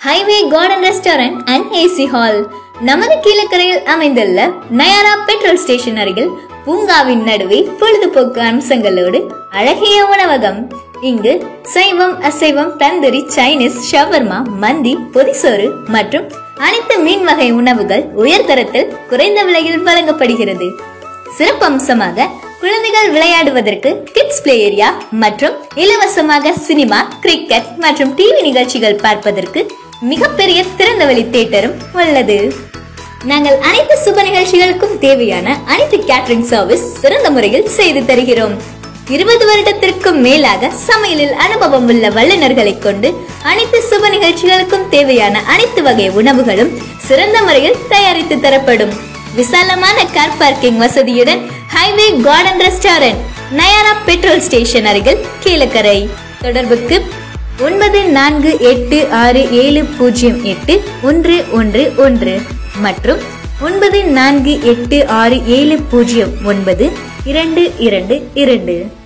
highway garden restaurant and AC hall நமது கீழக்கரையில் அமைந்துள்ள நயாரா பெட்ரோல் ஸ்டேஷன் அருகில் பூங்காவின் நடுவே பொழுதுபோக்கு அம்சங்களோடு அழகிய உணவகம் இங்கு சைவம் அசைவம் தந்தூரி சைனீஸ் ஷவர்மா மந்தி பொதிசோறு மற்றும் அனைத்து மீன் வகை உணவுகள் உயர்தரத்தில் குறைந்த விலையில் வழங்கப்படுகிறது சிறப்பம்சமாக குழந்தைகள் விளையாடுவதற்கு கிட்ஸ் பிளே ஏரியா மற்றும் இலவசமாக சினிமா கிரிக்கெட் மற்றும் டிவி நிகழ்ச்சிகள் பார்ப்பதற்கு மிகப்பெரிய திறந்தவெளி தியேட்டரும் உள்ளது நாங்கள் அனைத்து சுப நிகழ்ச்சிகளுக்கும் தேவையான அனைத்து கேட்டரிங் சர்வீஸ் சிறந்த முறையில் செய்து தருகிறோம் இருபது வருடத்திற்கும் மேலாக சமையலில் அனுபவம் உள்ள வல்லுநர்களை கொண்டு அனைத்து சுப நிகழ்ச்சிகளுக்கும் தேவையான அனைத்து வகை உணவுகளும் சிறந்த முறையில் தயாரித்து தரப்படும் விசாலமான கார் பார்க்கிங் வசதியுடன் highway garden restaurant Nayara petrol station அருகில் கீழக்கரை தொடர்புக்கு ஒன்பது நான்கு எட்டு ஆறு ஏழு பூஜ்ஜியம் எட்டு ஒன்று ஒன்று ஒன்று மற்றும் ஒன்பது நான்கு எட்டு ஆறு ஏழு பூஜ்ஜியம் ஒன்பது இரண்டு இரண்டு இரண்டு